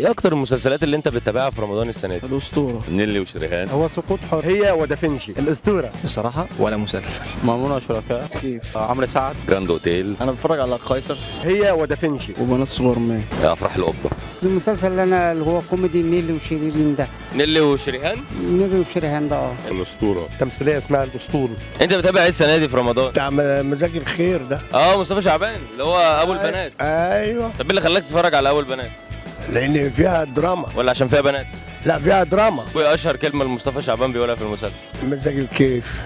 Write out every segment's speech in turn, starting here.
ايه اكتر المسلسلات اللي انت بتتابعها في رمضان السنه دي الأسطورة نيلي وشريهان هو سقوط حر هي ودافنشي الأسطورة بصراحة ولا مسلسل مأمون وشركاء كيف عمرو سعد جراند اوتيل أنا بتفرج على قيصر هي ودافنشي وبنات سوبرمان افراح القبه المسلسل اللي انا اللي هو كوميدي نيلي وشيرين ده نيلي وشريهان نيلي وشريهان ده اه الاسطوره تمثيلية اسمها الأسطول انت بتتابع ايه السنه دي في رمضان بتاع مزاج الخير ده اه مصطفى شعبان اللي هو ابو البنات ايوه طب ايه اللي خلاك تتفرج على ابو البنات لان فيها دراما ولا عشان فيها بنات لا فيها دراما وايه اشهر كلمه لمصطفى شعبان بيقولها في المسلسل مزاج الكيف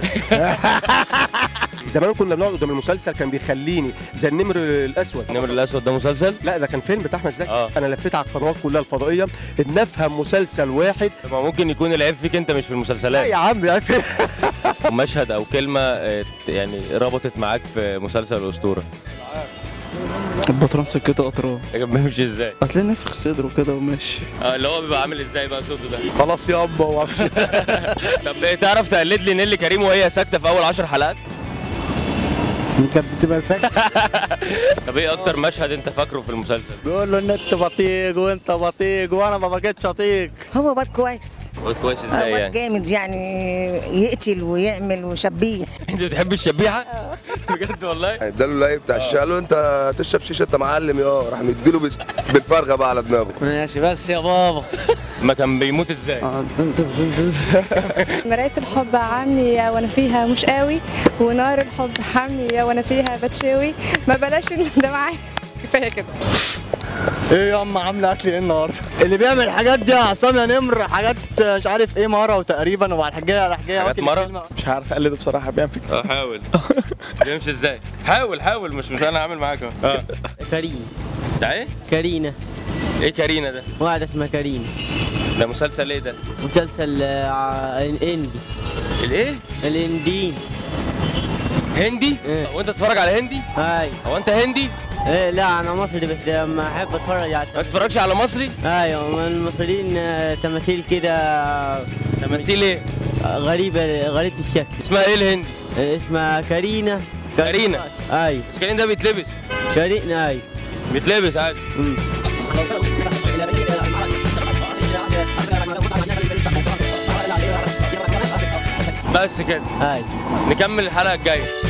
زمان كنا بنقعد قدام المسلسل كان بيخليني زي النمر الاسود النمر الاسود ده مسلسل لا ده كان فيلم بتاع احمد زكي آه. انا لفيت على القنوات كلها الفضائيه ان افهم مسلسل واحد طب ما ممكن يكون العيب فيك انت مش في لا المسلسلات يا عم يا عم مشهد او كلمه آه، يعني ربطت معاك في مسلسل الاسطوره البطران سكته قطران لكن بيمشي ازاي هتلاقي نفخ صدره كده وماشي اه اللي هو بيبقى عامل ازاي بقى صوته ده خلاص يا ابا وامشي طب إيه تعرف تقلد لي نيلي كريم وهي ساكته في اول 10 حلقات كانت بتبقى ساكتة طب ايه اكتر مشهد انت فاكره في المسلسل بيقول له النت بطيق وانت بطيق وانا ما بقيتش اطيق هو واد كويس قلت كويس ازاي هو واد يعني جامد يعني يقتل ويعمل وشبيح انت بتحب الشبيحه بجد والله اداله اللي بتاع الشاي قال له انت تشرب شيشه انت معلم يا راح مديله بال- بالفرغه بقى على دماغه ماشي بس يا بابا ما كان بيموت ازاي مراية الحب عمي وانا فيها مش قوي ونار الحب حمي وانا فيها بتشوي ما بلاش إن ده معايا كفايه كده ايه يا ام عامله اكل ايه النهارده اللي بيعمل الحاجات دي يا عصام يا نمر حاجات مش عارف ايه مره وتقريبا وبعد الحاجه راح جاي حاجات واكل مرة؟ الكلمة. مش عارف اقلده بصراحه بيعمل فيك اه حاول بيمشي ازاي حاول حاول مش مش انا عامل معاك اهو اه كريم ده ايه كارينا ايه كارينا ده واحدة اسمها كارينا ده مسلسل ايه ده مسلسل آه، هندي الايه الهنديين هندي إيه. وانت تتفرج على هندي هاي هو انت هندي ايه لا انا مصري بس لما احب اتفرج على ما تتفرجش على مصري ايوه من المصريين آه، تماثيل كده تماثيل ايه آه، غريبة غريبة الشكل اسمها ايه الهندي آه، اسمها كارينا كارينا. ايوه بس كارين ده بيتلبس كارينا ايوه بيتلبس عادي مم. بس كده ايوه نكمل الحلقه الجايه